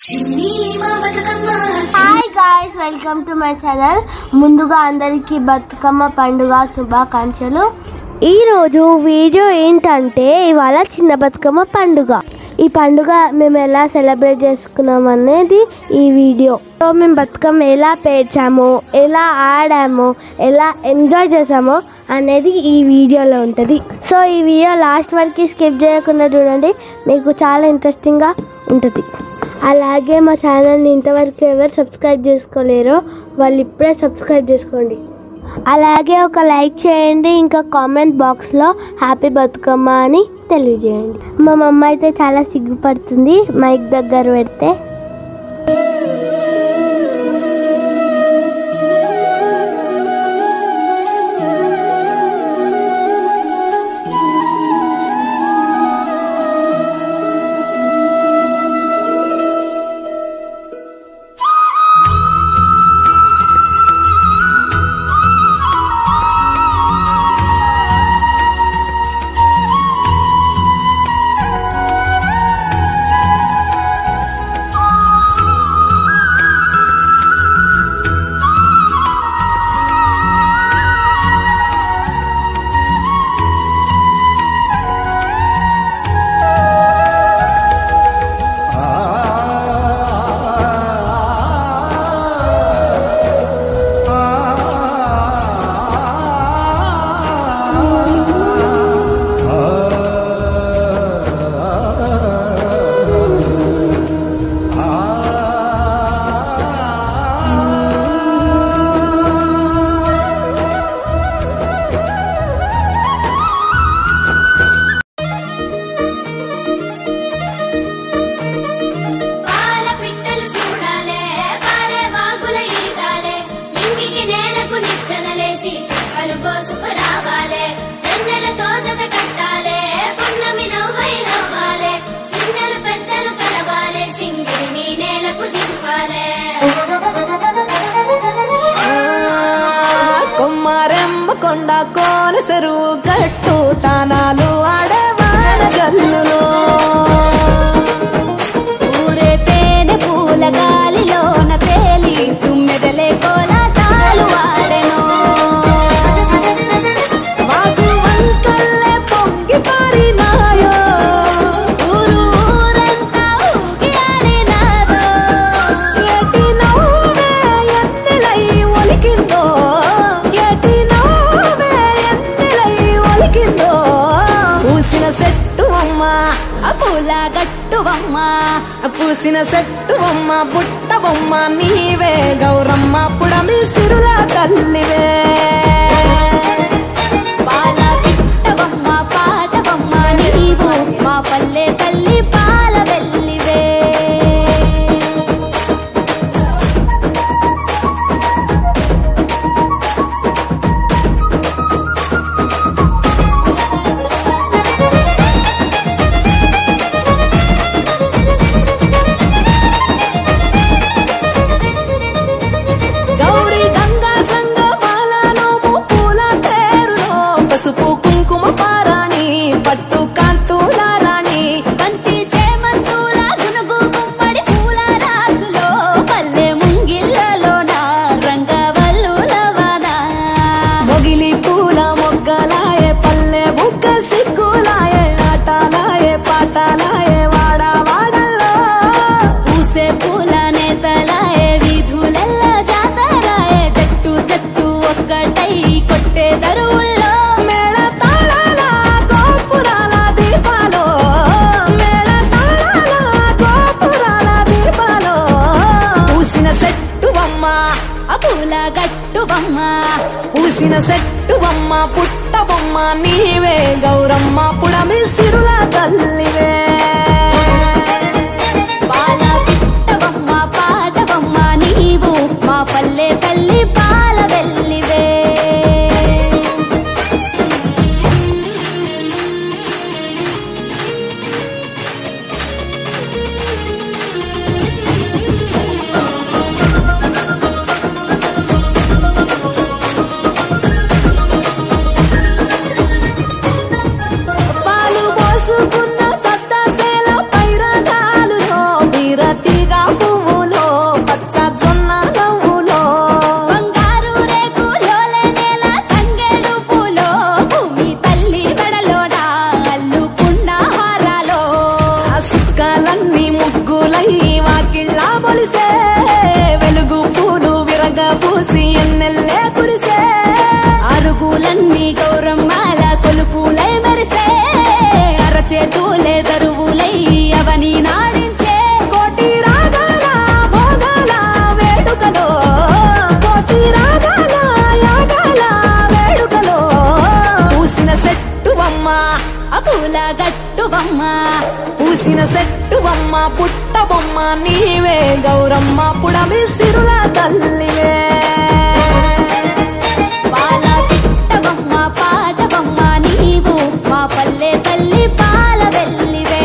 Hi guys welcome to my channel ముందుగా అందరికీ బతుకమ్మ పండుగ శుభాకాంక్షలు ఈరోజు వీడియో ఏంటంటే ఇవాళ చిన్న బతుకమ్మ పండుగ ఈ పండుగ మేము ఎలా సెలబ్రేట్ చేసుకున్నాం అనేది ఈ వీడియో సో మేము బతుకమ్మ ఎలా పేర్చాము ఎలా ఆడాము ఎలా ఎంజాయ్ చేసామో అనేది ఈ వీడియోలో ఉంటుంది సో ఈ వీడియో లాస్ట్ వరకు స్కిప్ చేయకుండా చూడండి మీకు చాలా ఇంట్రెస్టింగ్గా ఉంటుంది అలాగే మా ఛానల్ని ఇంతవరకు ఎవరు సబ్స్క్రైబ్ చేసుకోలేరో వాళ్ళు ఇప్పుడే సబ్స్క్రైబ్ చేసుకోండి అలాగే ఒక లైక్ చేయండి ఇంకా కామెంట్ బాక్స్లో హ్యాపీ బతుకమ్మ అని తెలియజేయండి మా మమ్మ అయితే చాలా సిగ్గుపడుతుంది మైక్ దగ్గర పెడితే పాల పిట్టలు చూడాలే పారే వాగుల ఈదాలే ఇంగికి నేలకు నిచ్చెనలేసి సుక్కలు కోసుకు రావాలే వెన్నెలతో జత కట్టాలే పున్నమి నవ్వై నవ్వాలే సిన్నలు పెద్దలు కలవాలే సింగిరిని నేలకు దింపాలే కొమ్మారెమ్మ కొండ కోన చెరువు గట్టు తానాలు ఆడవాడ జల్లులో ఊరే తేనె పూల గాలిలోన తేలి తుమ్మెదలే కోలాటాలు వాడెను మాకు వంకల్లే పొంగి పారినాయో ఊరు ఊరంతా ఊగి ఆడినారు ఎటి నవ్వే ఎన్నెలై ఒలికిందో ఎటి నవ్వే ఎన్నెలై ఒలికిందో పూసిన చెట్టు అమ్మ ఆ పూల గట్టువమ్మ పూసిన చెట్టు బొమ్మ పుట్ట బొమ్మ నీవే గౌరమ్మ పుడమి సిరుల తల్లివే పాల పిట్టవమ్మ పాటవమ్మ నీవు మా పల్లె తల్లి పాల వెల్లివే గౌరీ గంగా సంగ బాలనోము పూల తేరులో పసుపు కుంకుమ పారాణి పట్టు కాంతుల రాణి బంతి చేమంతుల గునుగు గుమ్మడి పూల రాసులో పల్లె ముంగిళ్ళలోన రంగవల్లులవన మొగిలి పూల మొగ్గలాయే పల్లె బుగ్గ సిగ్గులాయే ఆటలాయే పాటలాయే వాడ వాడల్లో పూసే పూల నేతలాయే వీధులెల్ల జాతరాయే జట్టు జట్టు ఒక్కటై కొట్టే దరువుల్లో మేళ తాళాల గోపురాల దీపాలో మేళ తాళాల గోపురాల దీపాలో పూసిన చెట్టు బొమ్మ ఆ పూల గట్టువమ్మ పూసిన చెట్టు బొమ్మ పుట్ట బొమ్మ నీవే గౌరమ్మ పుడమి సిరుల తల్లివే పాల పిట్టవమ్మ పాటవమ్మ నీవు మా పల్లె తల్లి పాల వెల్లివే పాలు పోసుకున్న సత్తా సేల పైరగాలులో బీరతిగా చేతులే దరువులై అవని నాడించే కోటి రాగాల భోగాల వేడుకలో కోటి రాగాల యాగాల వేడుకలో పూసిన సెట్టువమ్మ ఆ పూల గట్టువమ్మ పూసిన సెట్టువమ్మ పుట్టబొమ్మ నీవే గౌరమ్మ పుడమి సిరుల తల్లివే పాల పిట్టబొమ్మ పాటబొమ్మ నీవు మా పల్లె తల్లి పాల వెల్లివే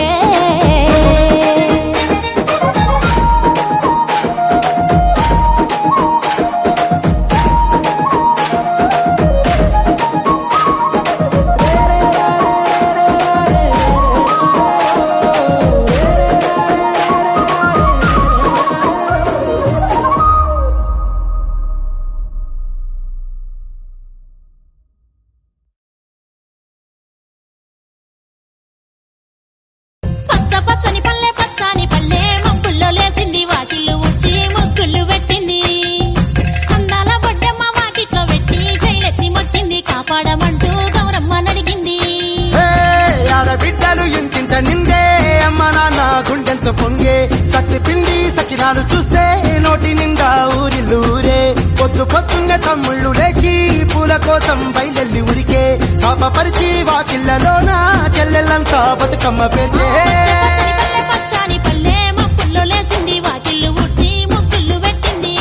పచ్చ పచ్చని పల్లె పచ్చని పల్లె మబ్బుల్లో లేసింది వాకిళ్ళు ఉచ్చి ముగ్గులు పెట్టింది అందాల బొడ్డమ్మ వాకిట్లో పెట్టి జైలెత్తి మొచ్చింది కాపాడమంటూ గౌరమ్మ నడిగింది హే, ఆడబిడ్డలు ఇంతింత నిందే అమ్మ నాన్న గుండెంత పొంగే సత్తి పిండి సకినాలు చూస్తే నోటి నిండా ఊరిల్లూరే పొద్దు పొద్దున్నే తమ్ముళ్ళు లేచి పూల కోసం బయలెల్లి ఉరికే శాపపరిచి వాకిళ్ళలోన చెల్లెళ్ళంతా బతుకమ్మ పేర్చే పచ్చని పల్లె పచ్చని పల్లె మబ్బుల్లో లేసింది వాకిళ్ళు ఉచ్చి ముగ్గులు పెట్టింది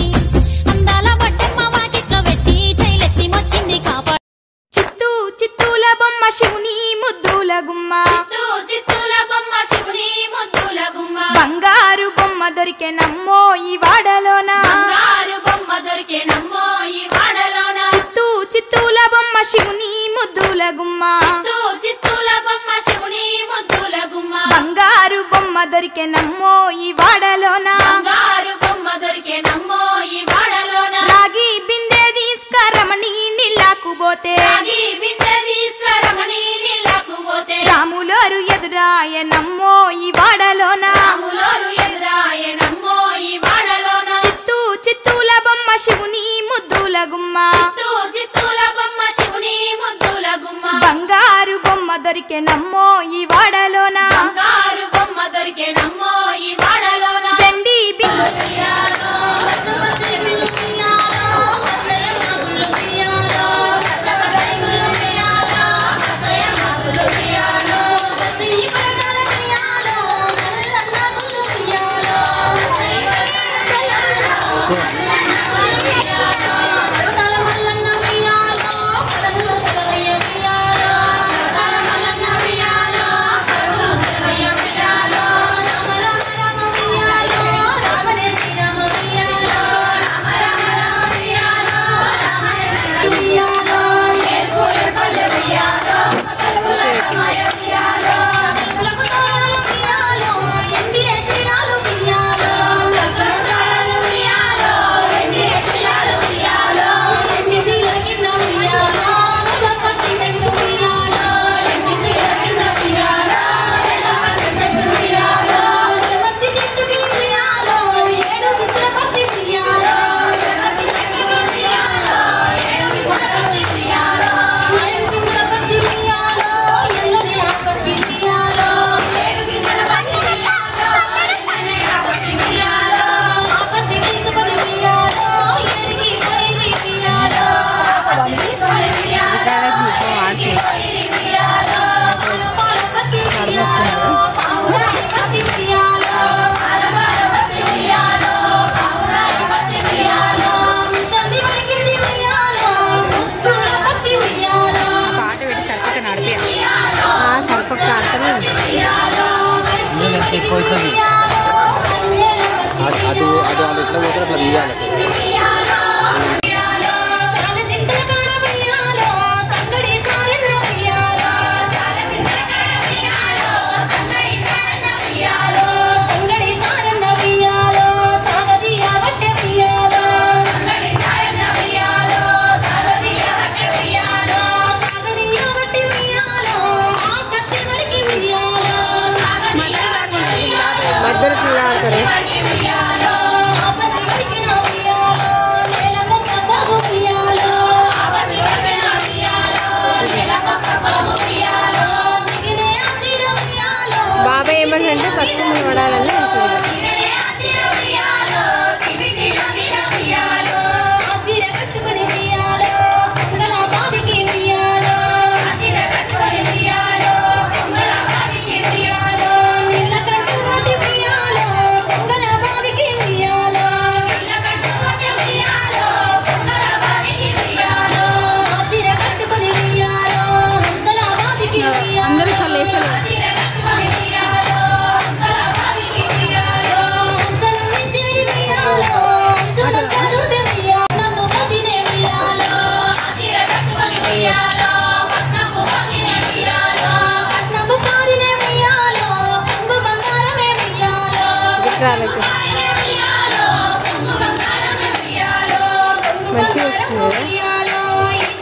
అందాల బొడ్డమ్మ వాకిట్లో పెట్టి జైలెత్తి మొచ్చింది కాపాడు చిత్తూ చిత్తూల బొమ్మ శివుని ముద్దుల గుమ్మ చిత్తుల బొమ్మ శివుని ముద్దుల గుమ్మ బంగారు బొమ్మ దొరికే నమ్మో ఈ వాడలోన బంగారు బొమ్మ దొరికే నమ్మో ఈ వాడలోన చిత్తూ చిత్తూల బొమ్మ శివుని ముద్దుల గుమ్మ చిత్తూ చిత్తుల బొమ్మ శివుని ముద్దుల గుమ్మ బంగారు బొమ్మ దొరికే నమ్మో ఈ వాడలోన బంగారు బొమ్మ దొరికే నమ్మో ఈ వాడలోన రాగి బిందె తీసుకరమణి నీళ్ళకు పోతే రాగి బిందె తీసుకురమని నీళ్ళకు పోతే రాములోరు ఎదురాయ నమ్మో ఈ వాడలోన రాములోరు ఎదురాయ నమ్మో ఈ వాడలోన చిత్తూ చిత్తూల బొమ్మ శివుని ముద్దుల గుమ్మ చిత్తూ చిత్తుల బొమ్మ శివుని ముద్దుల గుమ్మ బంగారు బొమ్మ దొరికే నమ్మో ఈ వాడలోన బంగారు బొమ్మ దొరికే నమ్మో ఈ వాడలోన వెండి బిందె అటు అటు వాళ్ళు ఎట్లా పోతారో అట్లా తీయాలి ఉయ్యాలో రాలేదు మంచిగా వస్తుంది కదా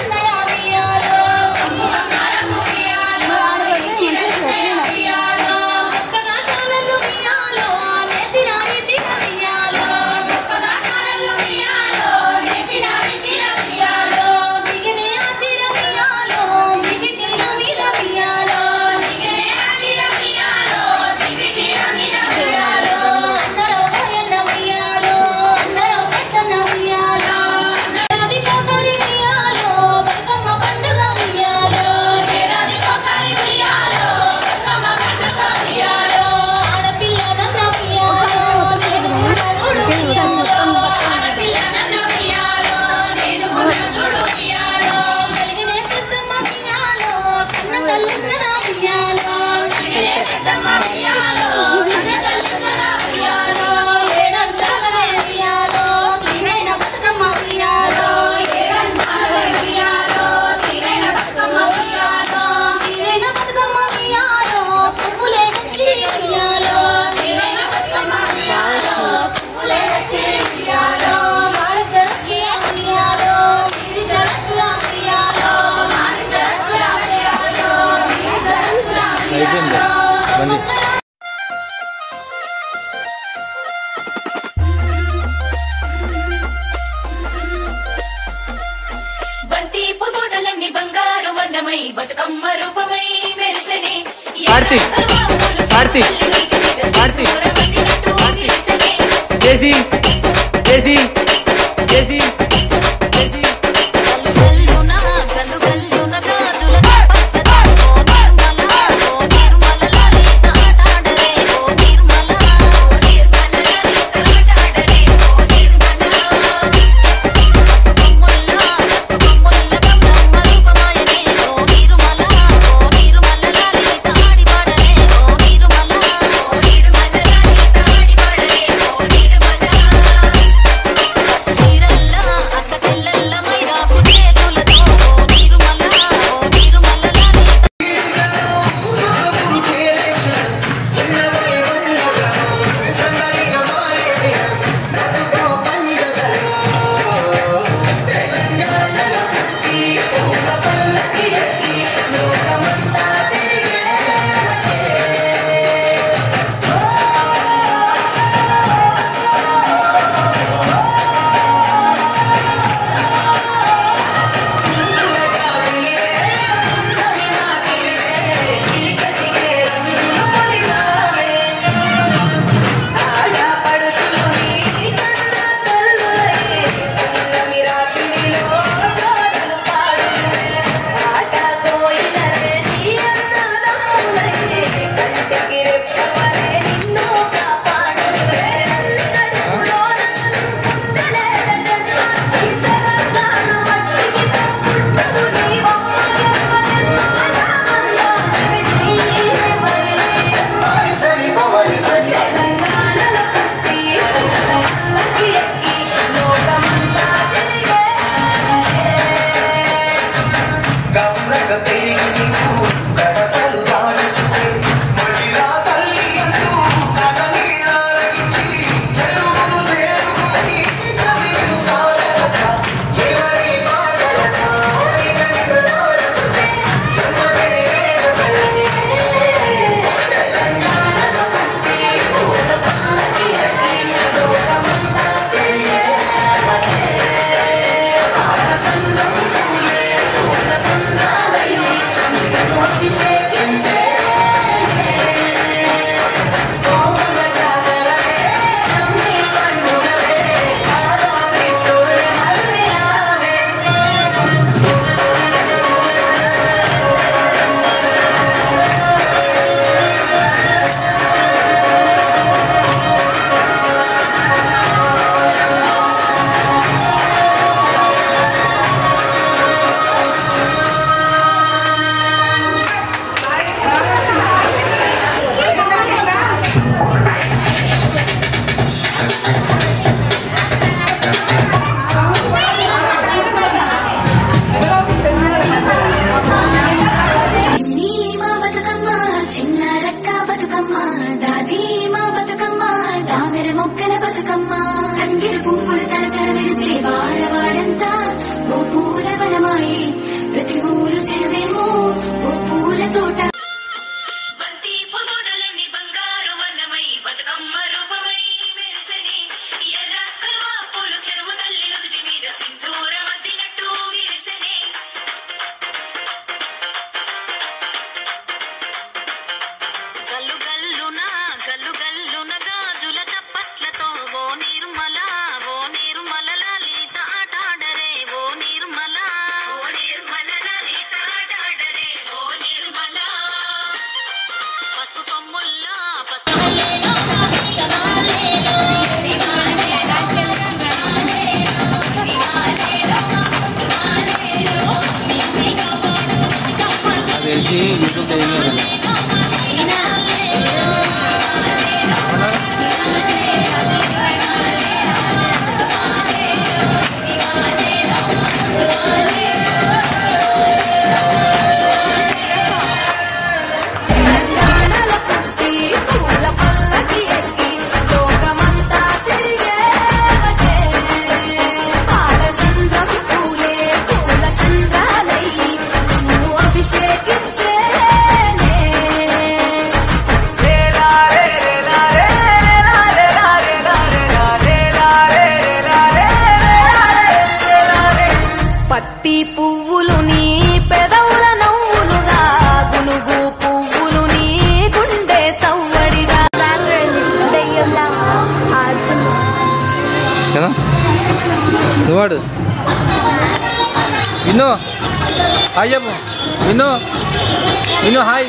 అయిపోయింది బండి బంతి పొగోడలన్నీ బంగారు వర్ణమై బతుకమ్మ రూపమై మెరిసెనే ఆర్తి ఆర్తి ఆర్తి చేసి చేసి చేసి చేసి ఓ నిర్మల ఓ నిర్మల లలిత ఆటాడరే ఓ నిర్మల ఓ నిర్మల లలిత ఆటాడరే ఓ నిర్మల పసుపు కొమ్ముల్లా పసుపు అది తెలిసి యూట్యూబ్ తెలియదు తెలంగాణలో పుట్టి పూల పల్లకి ఎక్కి లోకమంతా తిరిగేవటే. పాలచంద్రం పూలే పూల చంద్రాలై నువ్వు అభిషేకించేనే. పత్తి పువ్వులు నీ పెదవుల నవ్వులుగా గునుగు పువ్వులు నీ గుండె సవ్వడిగా కదా నువ్వు వాడు విన్ను హాయ్ చెప్పు విన్ను విన్ను హాయ్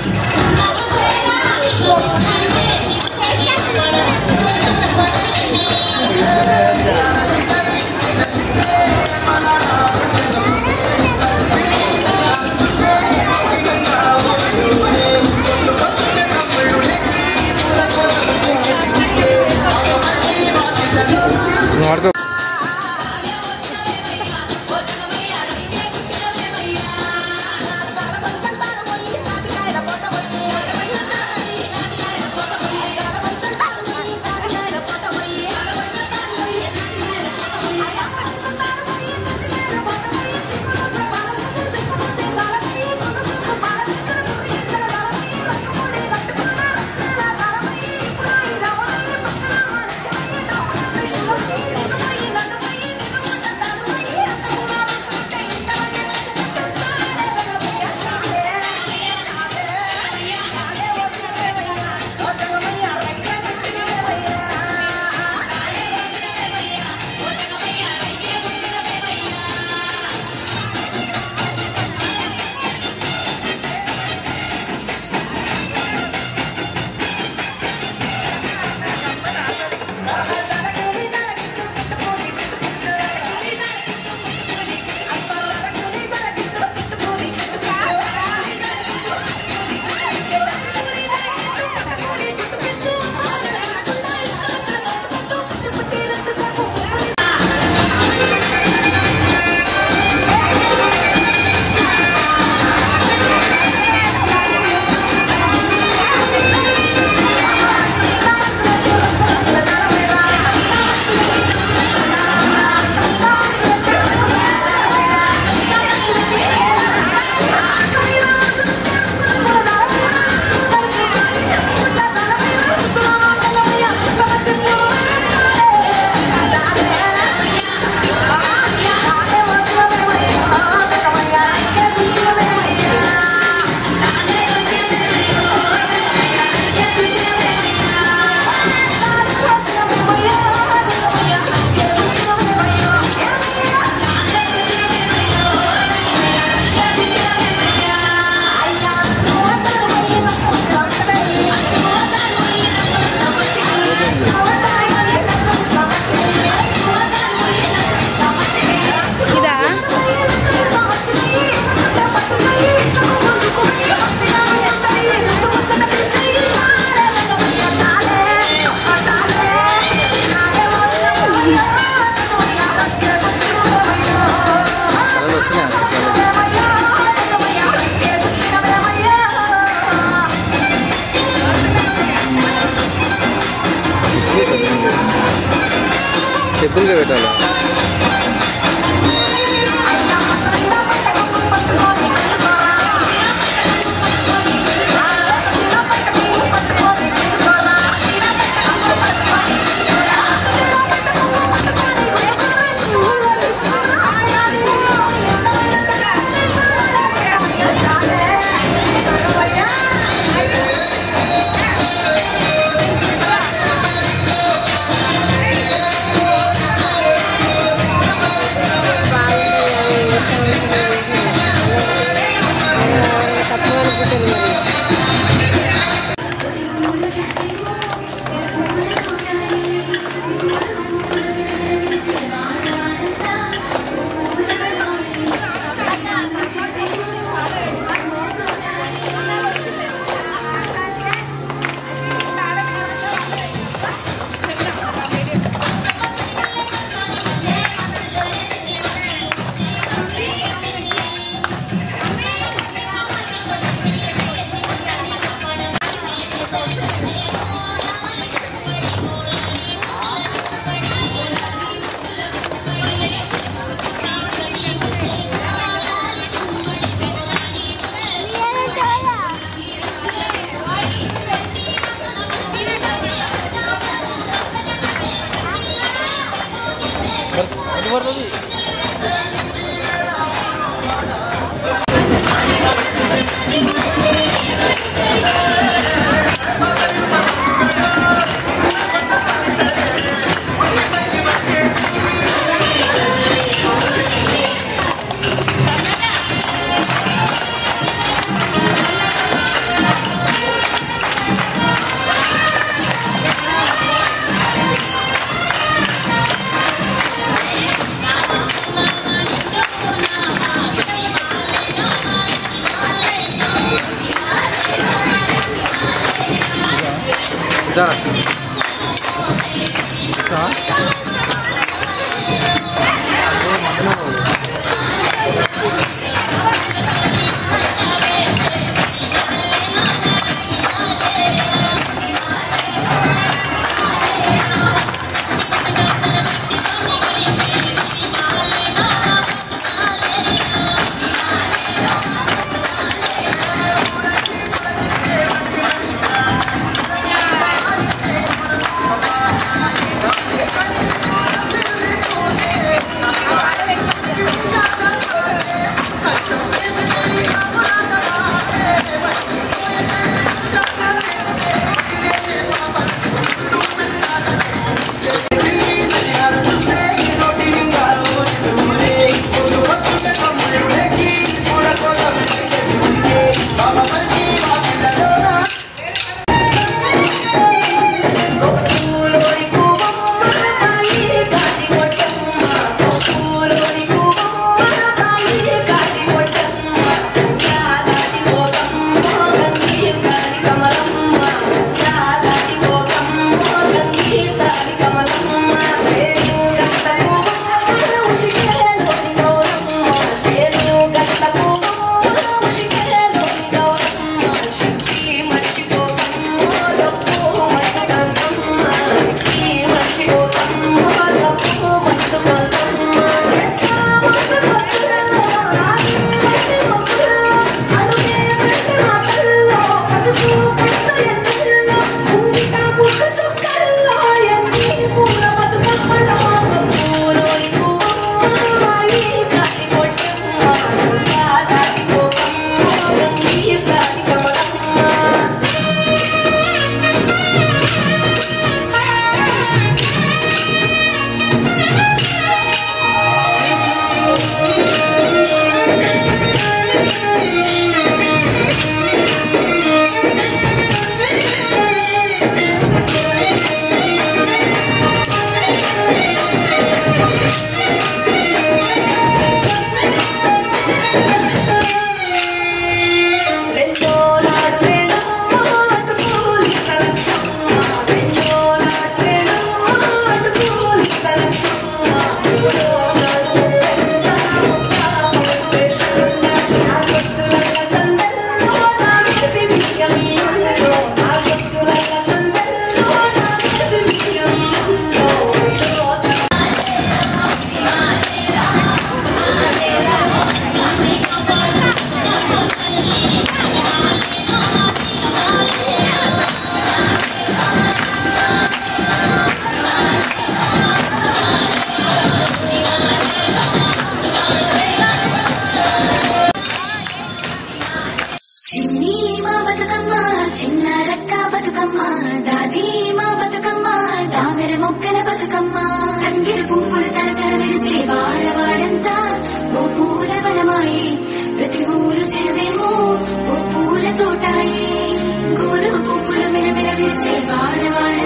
నువ్వు ఆడుకో కలలు వస్తున్నాయి చెప్పులుగా పెట్టాలి ఆ పడుతుంది ఇదా ఇస్తావా? చిన్ని మా బతుకమ్మ చిన్న రక్క బతుకమ్మ దాది మా బతుకమ్మ దామెర మొక్కల బతుకమ్మ తంగిడు పువ్వులు తలతల మెరిసే వాడవాడంతా ఓ పూల వనమాయి ప్రతి ఊరు చెరువేమో ఓ పూల తోటాయి గోరు పువ్వులు మెరమెర విరిసే వాడవాడ